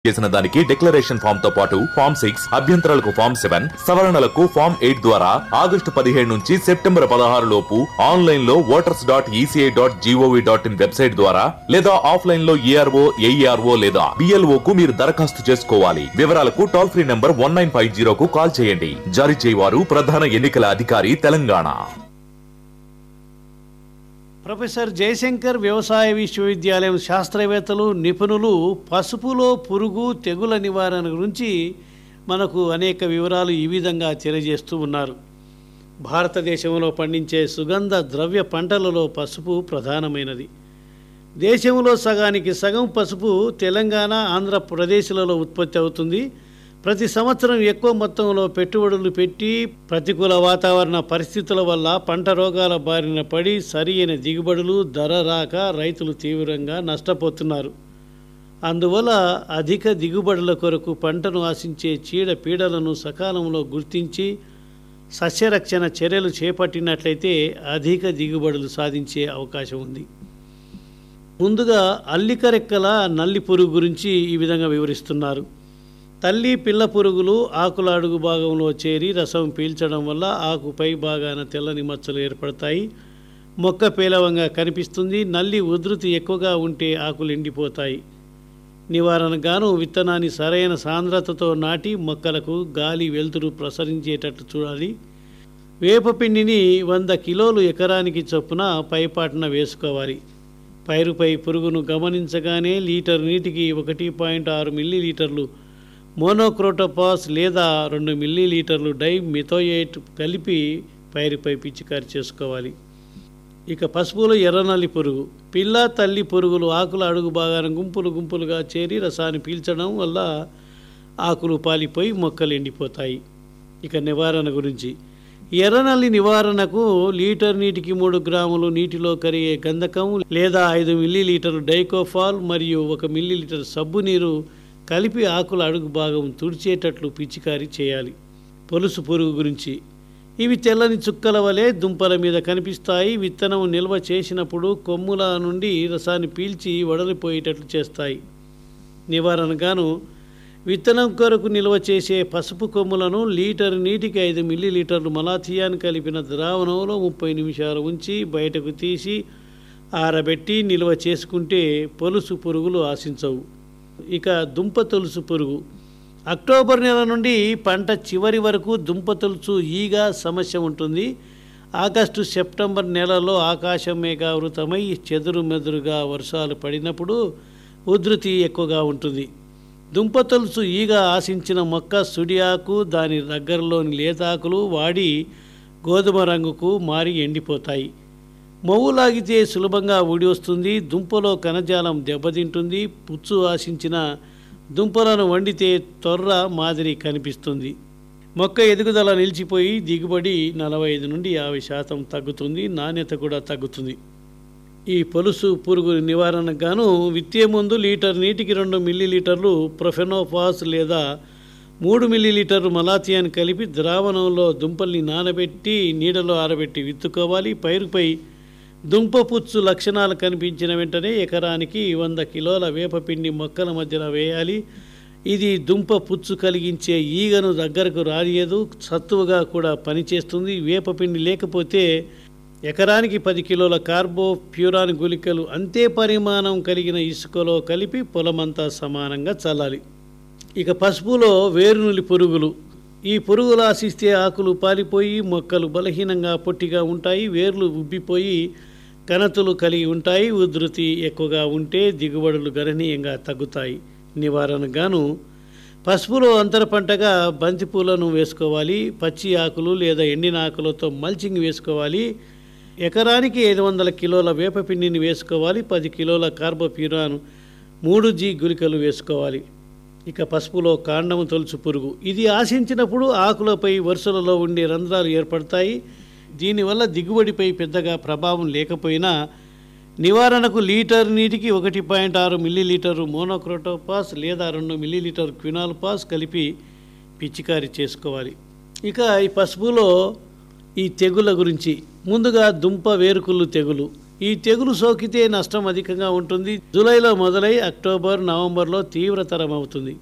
చేసిన దానికి declaration form తో పాటు ఫామ్ సిక్స్ అభ్యంతరాలకు ఫామ్ సెవెన్ సవరణలకు ఫామ్ ఎయిట్ ద్వారా ఆగస్టు పదిహేడు నుంచి సెప్టెంబర్ పదహారు లోపు ఆన్లైన్ లో voters dot ECI dot GOV dot in website ద్వారా లేదా ఆఫ్లైన్ లో ఏఆర్ఓ ఏఈఆర్ఓ లేదా బిఎల్ఓ కు మీరు దరఖాస్తు చేసుకోవాలి వివరాలకు toll free number one nine five జీరోకు కాల్ చేయండి జారీ చేయవారు ప్రధాన ఎన్నికల అధికారి తెలంగాణ ప్రొఫెసర్ జయశంకర్ వ్యవసాయ విశ్వవిద్యాలయం శాస్త్రవేత్తలు నిపుణులు పసుపులో పురుగు తెగుల నివారణ గురించి మనకు అనేక వివరాలు ఈ విధంగా తెలియజేస్తూ ఉన్నారు భారతదేశంలో పండించే సుగంధ ద్రవ్య పంటలలో పసుపు ప్రధానమైనది దేశంలో సగానికి సగం పసుపు తెలంగాణ ఆంధ్రప్రదేశ్లలో ఉత్పత్తి అవుతుంది ప్రతి సంవత్సరం ఎక్కువ మొత్తంలో పెట్టుబడులు పెట్టి ప్రతికూల వాతావరణ పరిస్థితుల వల్ల పంట రోగాల బారిన పడి సరియైన దిగుబడులు ధర రాక రైతులు తీవ్రంగా నష్టపోతున్నారు అందువల్ల అధిక దిగుబడుల కొరకు పంటను ఆశించే చీడ పీడలను సకాలంలో గుర్తించి సస్యరక్షణ చర్యలు చేపట్టినట్లయితే అధిక దిగుబడులు సాధించే అవకాశం ఉంది ముందుగా అల్లికరెక్కల నల్లి పురుగు గురించి ఈ విధంగా వివరిస్తున్నారు తల్లి పిల్ల పురుగులు ఆకుల అడుగు భాగంలో చేరి రసం పీల్చడం వల్ల ఆకుపై భాగాన తెల్లని మచ్చలు ఏర్పడతాయి మొక్క పేలవంగా కనిపిస్తుంది నల్లి ఉధృతి ఎక్కువగా ఉంటే ఆకులు ఎండిపోతాయి నివారణగాను విత్తనాన్ని సరైన సాంద్రతతో నాటి మొక్కలకు గాలి వెలుతురు ప్రసరించేటట్లు చూడాలి వేపపిండిని వంద కిలోలు ఎకరానికి చొప్పున పైపాటున వేసుకోవాలి పైరుపై పురుగును గమనించగానే లీటర్ నీటికి ఒకటి పాయింట్ ఆరు మిల్లీ లీటర్లు మోనోక్రోటోపాస్ లేదా రెండు మిల్లీ లీటర్లు డై మిథోయేట్ కలిపి పైరుపై పిచికారి చేసుకోవాలి ఇక పసుపులో ఎర్రనల్లి పురుగు పిల్ల తల్లి పురుగులు ఆకుల అడుగు భాగాన గుంపులు గుంపులుగా చేరి రసాన్ని పీల్చడం వల్ల ఆకులు పాలిపోయి మొక్కలు ఎండిపోతాయి ఇక నివారణ గురించి ఎర్రనల్లి నివారణకు లీటర్ నీటికి మూడు గ్రాములు నీటిలో కరిగే గంధకం లేదా ఐదు మిల్లీ లీటర్లు డైకోఫాల్ మరియు ఒక మిల్లీ లీటర్ సబ్బు నీరు కలిపి ఆకుల అడుగు భాగం తుడిచేటట్లు పిచికారీ చేయాలి పొలుసు పురుగు గురించి ఇవి తెల్లని చుక్కల వలె దుంపల మీద కనిపిస్తాయి విత్తనం నిల్వ చేసినప్పుడు కొమ్ముల నుండి రసాన్ని పీల్చి వడలిపోయేటట్లు చేస్తాయి నివారణగాను విత్తనం కొరకు నిల్వ చేసే పసుపు కొమ్ములను లీటర్ నీటికి ఐదు మిల్లీ లీటర్లు మలాథియాన్ కలిపిన ద్రావణంలో ముప్పై నిమిషాలు ఉంచి బయటకు తీసి ఆరబెట్టి నిల్వ చేసుకుంటే పొలుసు పురుగులు ఆశించవు ఇక దుంప తొలుసు పురుగు అక్టోబర్ నెల నుండి పంట చివరి వరకు దుంప తొలుచు ఈగ సమస్య ఉంటుంది ఆగస్టు సెప్టెంబర్ నెలలో ఆకాశం మేఘావృతమై చెదురు మెదురుగా వర్షాలు పడినప్పుడు ఉధృతి ఎక్కువగా ఉంటుంది దుంప తొలుసు ఈగ ఆశించిన మొక్క సుడియాకు దాని దగ్గరలోని లేతాకులు వాడి గోధుమ రంగుకు మారి ఎండిపోతాయి మొవ్వు లాగితే సులభంగా ఊడి వస్తుంది దుంపలో కణజాలం దెబ్బతింటుంది పుచ్చు ఆశించిన దుంపలను వండితే తొర్ర మాదిరి కనిపిస్తుంది మొక్క ఎదుగుదల నిలిచిపోయి దిగుబడి నలభై ఐదు నుండి యాభై శాతం తగ్గుతుంది నాణ్యత కూడా తగ్గుతుంది ఈ పొలుసు పురుగు నివారణకు గాను విత్తే ముందు లీటర్ నీటికి రెండు మిల్లీ లీటర్లు ప్రొఫెనోఫాస్ లేదా మూడు మిల్లీ లీటర్లు మలాథియాన్ కలిపి ద్రావణంలో దుంపల్ని నానబెట్టి నీడలో ఆరబెట్టి విత్తుకోవాలి పైరుపై దుంప పుచ్చు లక్షణాలు కనిపించిన వెంటనే ఎకరానికి వంద కిలోల వేపపిండి మొక్కల మధ్యన వేయాలి ఇది దుంప పుచ్చు కలిగించే ఈగను దగ్గరకు రానియదు సత్తువుగా కూడా పనిచేస్తుంది వేపపిండి లేకపోతే ఎకరానికి పది కిలోల కార్బో ప్యూరాన్ గుళికలు అంతే పరిమాణం కలిగిన ఇసుకలో కలిపి పొలమంతా సమానంగా చల్లాలి ఇక పసుపులో వేరునులి పురుగులు ఈ పురుగులు ఆశిస్తే ఆకులు పాలిపోయి మొక్కలు బలహీనంగా పొట్టిగా ఉంటాయి వేర్లు ఉబ్బిపోయి కణతులు కలిగి ఉంటాయి ఉధృతి ఎక్కువగా ఉంటే దిగుబడులు గణనీయంగా తగ్గుతాయి నివారణకు గాను పసుపులో అంతర పంటగా బంతిపూలను వేసుకోవాలి పచ్చి ఆకులు లేదా ఎండిన ఆకులతో మల్చింగ్ వేసుకోవాలి ఎకరానికి ఐదు వందల కిలోల వేపపిండిని వేసుకోవాలి పది కిలోల కార్బోప్యూరాన్ మూడు జీ గుళికలు వేసుకోవాలి ఇక పసుపులో కాండము తొలుచు పురుగు ఇది ఆశించినప్పుడు ఆకులపై వరుసలలో ఉండే రంధ్రాలు ఏర్పడతాయి దీనివల్ల దిగుబడిపై పెద్దగా ప్రభావం లేకపోయినా నివారణకు లీటర్ నీటికి ఒకటి పాయింట్ ఆరు మిల్లీ లీటరు మోనోక్రోటోపాస్ లేదా రెండు మిల్లీ లీటర్ క్వినాల్ పాస్ కలిపి పిచికారీ చేసుకోవాలి ఇక ఈ పసుపులో ఈ తెగుల గురించి ముందుగా దుంప వేరుకుళ్ళు తెగులు ఈ తెగులు సోకితే నష్టం అధికంగా ఉంటుంది జూలైలో మొదలై అక్టోబర్ నవంబర్లో తీవ్రతరం అవుతుంది